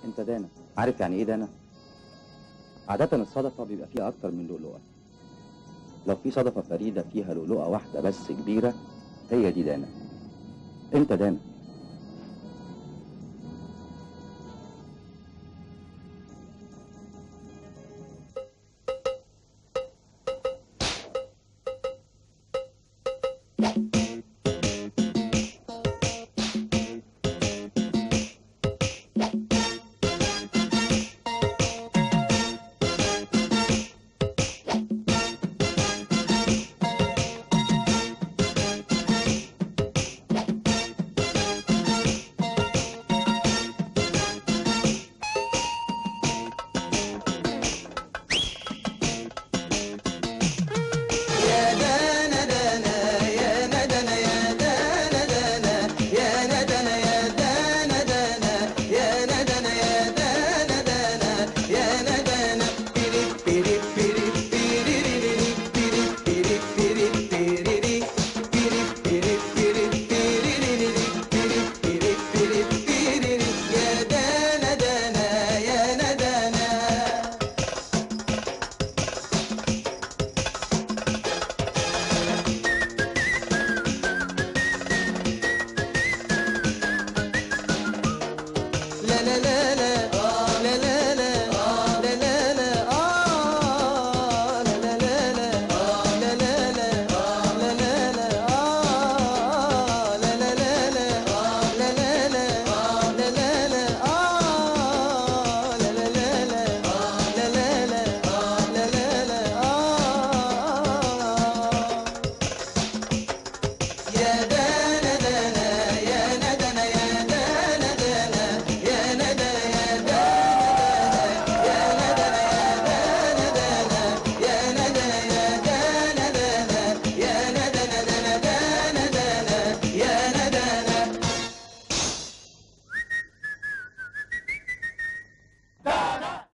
انت دانا عارف يعني ايه دانا عادة الصدفة بيبقى فيها أكتر من لؤلؤة لو في صدفة فريدة فيها لؤلؤة واحدة بس كبيرة هي دي دانا انت دانا لا لا لا